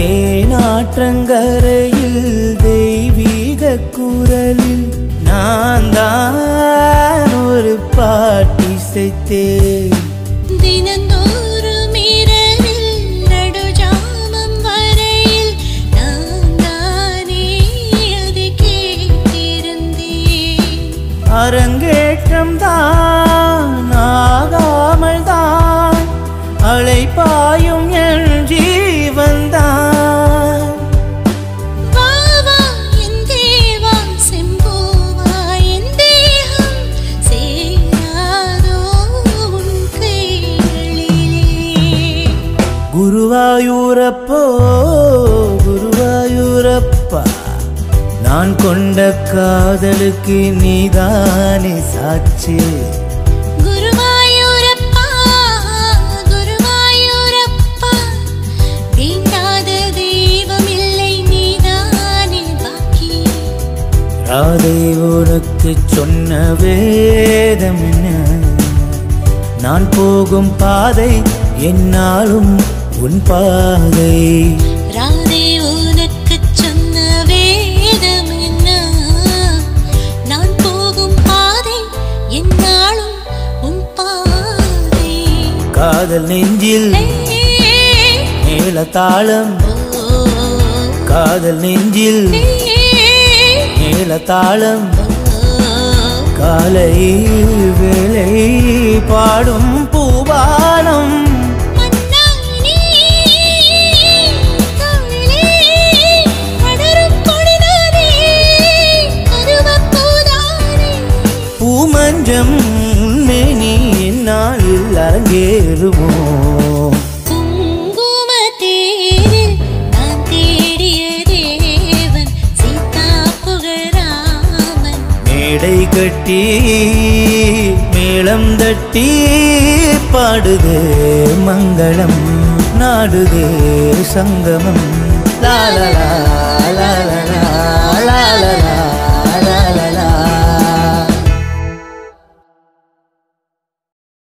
தேனாற்றங்கரையில் தெய்வீக குரலில் நான் தான் ஒரு பாட்டிசைத்தேன் தினந்தோறும் இரவில் நடுஜாமம் வரையில் நான் தானே அதை கேட்டிருந்தேன் அரங்கேற்றம் தான் ஆகாமல் தான் அலைப்பாயும் என் ஜீவன் தான் வா வா என் தேவா செம்போவா என் தேகம் சேராதோ உன் கைகளிலே குருவாயூரப்போ குருவாயூரப்பா நான் கொண்ட காதலுக்கு நீதானே சாட்சி குருவாயூரப்பா குருவாயூரப்பா தீண்டாத தெய்வம் இல்லை நீதானே பாக்கி ராதை உனக்கு சொன்ன வேதம் என்ன நான் போகும் பாதை என்னாலும் உன் பாதை ராதே உனக்கு சொன்ன வேதம் என்ன நான் போகும் பாதை என்னாலும் உன் பாதை காதல் நெஞ்சில் மேல தாளம் காதல் நெஞ்சில் மேல தாளம் காலை வேலை பாடும் பூபாலம் பூமஞ்சம் உண்மை என்னால் அரங்கேறுமோ குங்குமத்தேரில் நான் தேடிய தேவன் சீதா புகழாமன் மேடை கட்டி மேளம் தட்டி பாடுதே மங்களம் நாடுதே சங்கமம் லால